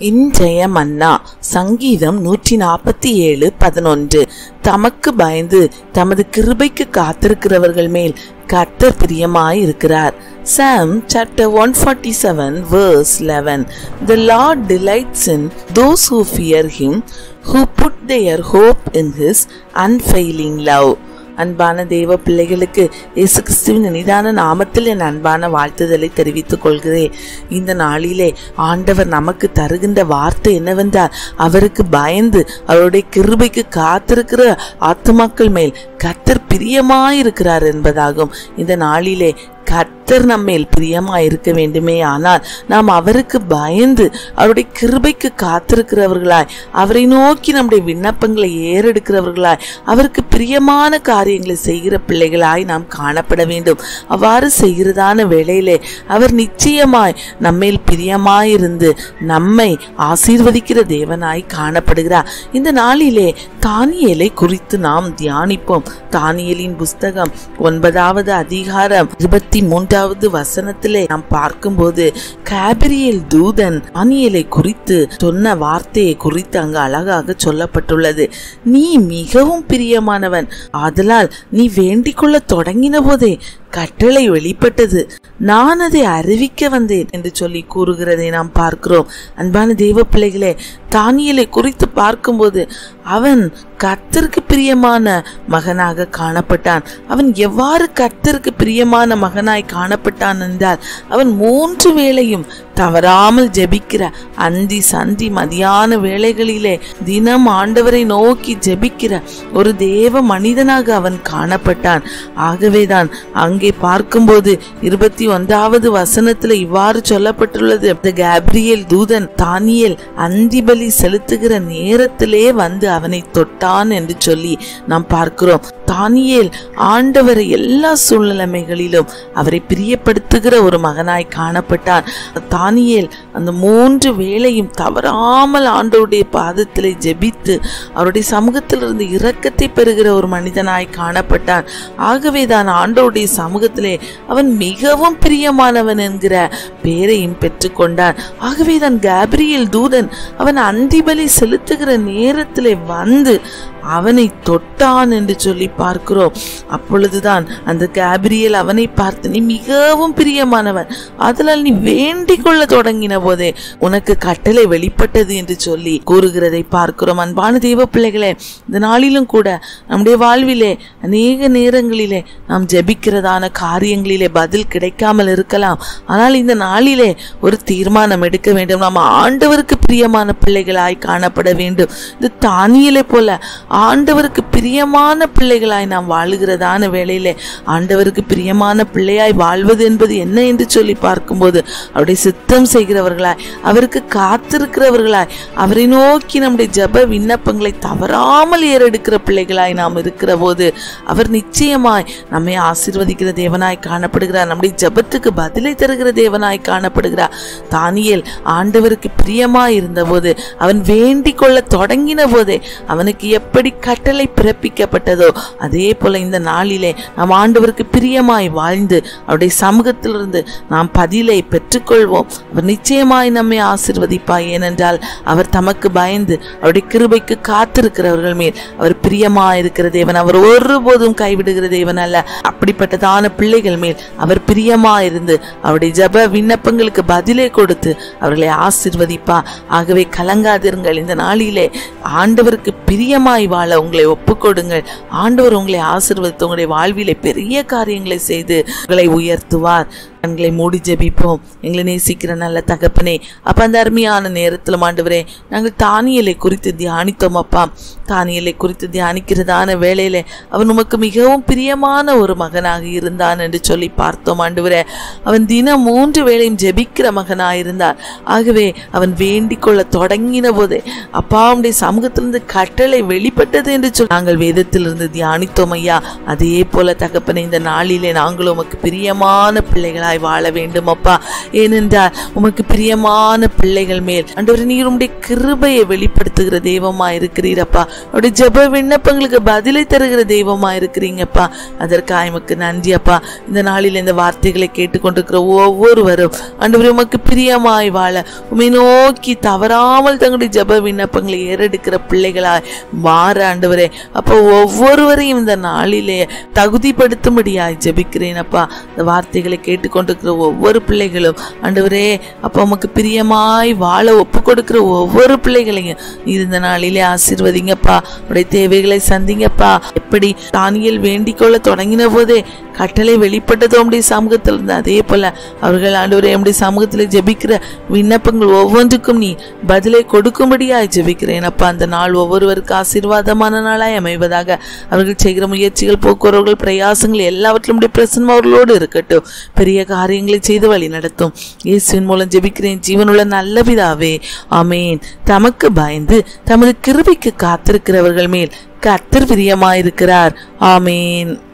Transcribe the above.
இன்றைய மன்னா சங்கீதம் நூற்றி நாற்பத்தி ஏழு பதினொன்று தமக்கு பயந்து தமது கிருபைக்கு காத்திருக்கிறவர்கள் மேல் கர்த்தர் பிரியமாய் இருக்கிறார் Psalm chapter one forty seven verse eleven the Lord delights in those who fear him who put their hope in his unfailing love அன்பான தேவ பிள்ளைகளுக்கு இயேசு கிறிஸ்துவின் நிதான நாமத்தில் என் அன்பான வாழ்த்துதலை தெரிவித்துக் கொள்கிறேன் இந்த நாளிலே ஆண்டவர் நமக்கு தருகின்ற வார்த்தை என்னவென்றால் அவருக்கு பயந்து அவருடைய கிருபைக்கு காத்திருக்கிற ஆத்துமாக்கள் மேல் கர்த்தர் பிரியமாயிருக்கிறார் என்பதாகும் இந்த நாளிலே கர்த்தர் நம்மேல் பிரியமா இருக்க வேண்டுமே ஆனால் நாம் அவருக்கு பயந்து அவருடைய கிருபைக்கு காத்திருக்கிறவர்களாய் அவரை நோக்கி நம்முடைய விண்ணப்பங்களை ஏறெடுக்கிறவர்களாய் அவருக்கு பிரியமான காரியங்களை செய்கிற பிள்ளைகளாய் நாம் காணப்பட வேண்டும் அவ்வாறு செய்கிறதான வேளையிலே அவர் நிச்சயமாய் நம்மேல் பிரியமாயிருந்து நம்மை ஆசீர்வதிக்கிற தேவனாய் காணப்படுகிறார் இந்த நாளிலே தானியலை குறித்து நாம் தியானிப்போம் தானியலின் புஸ்தகம் ஒன்பதாவது அதிகாரம் இருபத்தி மூன்றாவது வசனத்திலே நாம் பார்க்கும்போது கேபிரியல் தூதன் தானியலை குறித்து சொன்ன வார்த்தையை குறித்து அங்கு அழகாக சொல்லப்பட்டுள்ளது நீ மிகவும் பிரியமானவன் ஆதலால் நீ வேண்டிக் கொள்ள தொடங்கின போதே கட்டளை வெளிப்பட்டது நான் அதை அறிவிக்க வந்தேன் என்று சொல்லி கூறுகிறதை நாம் பார்க்கிறோம் அன்பான தெய்வ பிள்ளைகளே தானியலை குறித்து பார்க்கும்போது அவன் கர்த்தருக்கு பிரியமான மகனாக காணப்பட்டான் அவன் எவ்வாறு கர்த்தருக்கு பிரியமான மகனாய் காணப்பட்டான் என்றால் அவன் மூன்று வேளையும் தவறாமல் ஜெபிக்கிற அந்தி சந்தி மதியான வேளைகளிலே தினம் ஆண்டவரை நோக்கி ஜெபிக்கிற ஒரு தேவ மனிதனாக அவன் காணப்பட்டான் ஆகவேதான் அங்கே பார்க்கும்போது இருபத்தி ஒன்றாவது வசனத்துல இவ்வாறு சொல்லப்பட்டுள்ளது கேப்ரியல் தூதன் தானியல் அந்திபலி செலுத்துகிற நேரத்திலே வந்து அவனை தொட்டான் என்று சொல்லி நாம் பார்க்கிறோம் தானியேல் ஆண்டவரை எல்லா சூழ்நிலைமைகளிலும் அவரை பிரியப்படுத்துகிற ஒரு மகனாய் காணப்பட்டான் தானியேல் அந்த மூன்று வேளையும் தவறாமல் ஆண்டவருடைய பாதத்திலே ஜெபித்து அவருடைய சமூகத்திலிருந்து இரக்கத்தை பெறுகிற ஒரு மனிதனாய் காணப்பட்டான் ஆகவே தான் ஆண்டவருடைய சமூகத்திலே அவன் மிகவும் பிரியமானவன் என்கிற பேரையும் பெற்றுக்கொண்டான் ஆகவே தான் கேப்ரியல் தூதன் அவன் அந்திபலி செலுத்துகிற நேரத்திலே வந்து அவனை தொட்டான் என்று சொல்லி பார்க்கிறோம் அப்பொழுதுதான் அந்த கேப்ரியல் அவனை பார்த்து நீ மிகவும் பிரியமானவன் அதனால் நீ வேண்டிக் கொள்ள தொடங்கின போதே உனக்கு கட்டளை வெளிப்பட்டது என்று சொல்லி கூறுகிறதை பார்க்கிறோம் அன்பான தெய்வ பிள்ளைகளே இந்த நாளிலும் கூட நம்முடைய வாழ்விலே அநேக நேரங்களிலே நாம் ஜெபிக்கிறதான காரியங்களிலே பதில் கிடைக்காமல் இருக்கலாம் ஆனால் இந்த நாளிலே ஒரு தீர்மானம் எடுக்க வேண்டும் நாம் ஆண்டவருக்கு பிரியமான பிள்ளைகளாய் காணப்பட வேண்டும் இந்த தானியலை போல ஆண்டவருக்கு பிரியமான பிள்ளைகளாய் நாம் வாழுகிறதான வேளையிலே ஆண்டவருக்கு பிரியமான பிள்ளையாய் வாழ்வது என்பது என்ன என்று சொல்லி பார்க்கும்போது அவருடைய சித்தம் செய்கிறவர்களாய் அவருக்கு காத்திருக்கிறவர்களாய் அவரை நோக்கி நம்முடைய ஜப விண்ணப்பங்களை தவறாமல் ஏறெடுக்கிற பிள்ளைகளாய் நாம் இருக்கிற போது அவர் நிச்சயமாய் நம்மை ஆசீர்வதிக்கிற தேவனாய் காணப்படுகிறார் நம்முடைய ஜபத்துக்கு பதிலை தருகிற தேவனாய் காணப்படுகிறார் தானியல் ஆண்டவருக்கு பிரியமாய் இருந்தபோது அவன் வேண்டிக் கொள்ள தொடங்கின போதே அவனுக்கு எப்படி கட்டளை பிறப்பிக்கப்பட்டதோ அதே போல இந்த நாளிலே நாம் ஆண்டவருக்கு பிரியமாய் வாழ்ந்து அவருடைய சமூகத்திலிருந்து நாம் பதிலை பெற்றுக்கொள்வோம் அவர் நிச்சயமாய் நம்மை ஆசிர்வதிப்பாய் ஏனென்றால் அவர் தமக்கு பயந்து அவருடைய கிருபைக்கு காத்திருக்கிறவர்கள் மேல் அவர் பிரியமாய் இருக்கிற தேவன் அவர் ஒருபோதும் கைவிடுகிற தேவன் அல்ல அப்படிப்பட்டதான பிள்ளைகள் மேல் அவர் பிரியமாய் இருந்து அவருடைய ஜப விண்ணப்பங்களுக்கு பதிலை கொடுத்து அவர்களை ஆசிர்வதிப்பா ஆகவே கலங்காதிருங்கள் இந்த நாளிலே ஆண்டவருக்கு பிரியமாய் வாழ உங்களை ஒப்புக்கொடுங்கள் ஆண்டவர் உங்களை ஆசிர்வதித்து உங்களுடைய வாழ்விலே பெரிய காரியங்களை செய்து உங்களை உயர்த்துவார் கண்களை மூடி ஜெபிப்போம் எங்களை நேசிக்கிற நல்ல தகப்பனே அப்ப அந்த அருமையான நேரத்தில் ஆண்டவரே நாங்கள் தானியலை குறித்து தியானித்தோம் அப்பா தானியலை குறித்து தியானிக்கிறதான வேளையிலே அவன் உமக்கு மிகவும் பிரியமான ஒரு மகனாக இருந்தான் என்று சொல்லி பார்த்தோம் ஆண்டவரே அவன் தினம் மூன்று வேளையும் ஜெபிக்கிற மகனாக இருந்தான் ஆகவே அவன் வேண்டிக் கொள்ள தொடங்கின போதே அப்பா அவனுடைய சமூகத்திலிருந்து கட்டளை வெளிப்பட்டது என்று சொல்லி நாங்கள் வேதத்திலிருந்து தியானித்தோம் ஐயா அதே போல தகப்பனே இந்த நாளிலே நாங்கள் உமக்கு பிரியமான பிள்ளைகளாய் பிள்ளைகளாய் வாழ வேண்டும் அப்பா ஏனென்றால் உமக்கு பிரியமான பிள்ளைகள் மேல் ஆண்டவரே நீர் உம்முடைய கிருபையை வெளிப்படுத்துகிற தெய்வமா இருக்கிறீரப்பா அவருடைய ஜெப விண்ணப்பங்களுக்கு பதிலை தருகிற தெய்வமா இருக்கிறீங்கப்பா அதற்காக எமக்கு நன்றி அப்பா இந்த நாளில் இந்த வார்த்தைகளை கேட்டுக்கொண்டிருக்கிற ஒவ்வொருவரும் ஆண்டவரே உமக்கு பிரியமாய் வாழ உமை நோக்கி தவறாமல் தங்களுடைய ஜெப விண்ணப்பங்களை ஏறெடுக்கிற பிள்ளைகளாய் மாற ஆண்டவரே அப்போ ஒவ்வொருவரையும் இந்த நாளிலே தகுதிப்படுத்தும்படியாய் ஜெபிக்கிறேன் அப்பா இந்த வார்த்தைகளை கேட்டுக்கொண்டிருக்கிற ஒவ்வொரு பிள்ளைகளும் ஆண்டவரே அப்பா உமக்கு பிரியமாய் வாழ ஒப்பு கொடுக்கிற ஒவ்வொரு பிள்ளைகளையும் நீர் இந்த நாளிலே ஆசீர்வதிங்கப்பா உடைய தேவைகளை சந்திங்கப்பா எப்படி தானியல் வேண்டிக் கொள்ள தொடங்கின போதே கட்டளை வெளிப்பட்டதோ உடைய சமூகத்தில் இருந்து அதே போல அவர்கள் ஆண்டவரே நம்முடைய சமூகத்தில் ஜெபிக்கிற விண்ணப்பங்கள் ஒவ்வொன்றுக்கும் நீ பதிலை கொடுக்கும்படியாய் ஜெபிக்கிறேன் அப்பா அந்த நாள் ஒவ்வொருவருக்கு ஆசீர்வாதமான நாளாய் அமைவதாக அவர்கள் செய்கிற முயற்சிகள் போக்குவரவுகள் பிரயாசங்கள் எல்லாவற்றிலும் உடைய பிரசன்னம் அவர்களோடு இருக்கட்டும் பெரிய காரியங்களை செய்து வழி நடத்தும் இயேசுவின் மூலம் ஜெபிக்கிறேன் ஜீவனுள்ள நல்ல பிதாவே ஆமேன் தமக்கு பயந்து தமது கிருபைக்கு காத்திருக்கிறவர்கள் மேல் கர்த்தர் பிரியமாயிருக்கிறார் ஆமேன்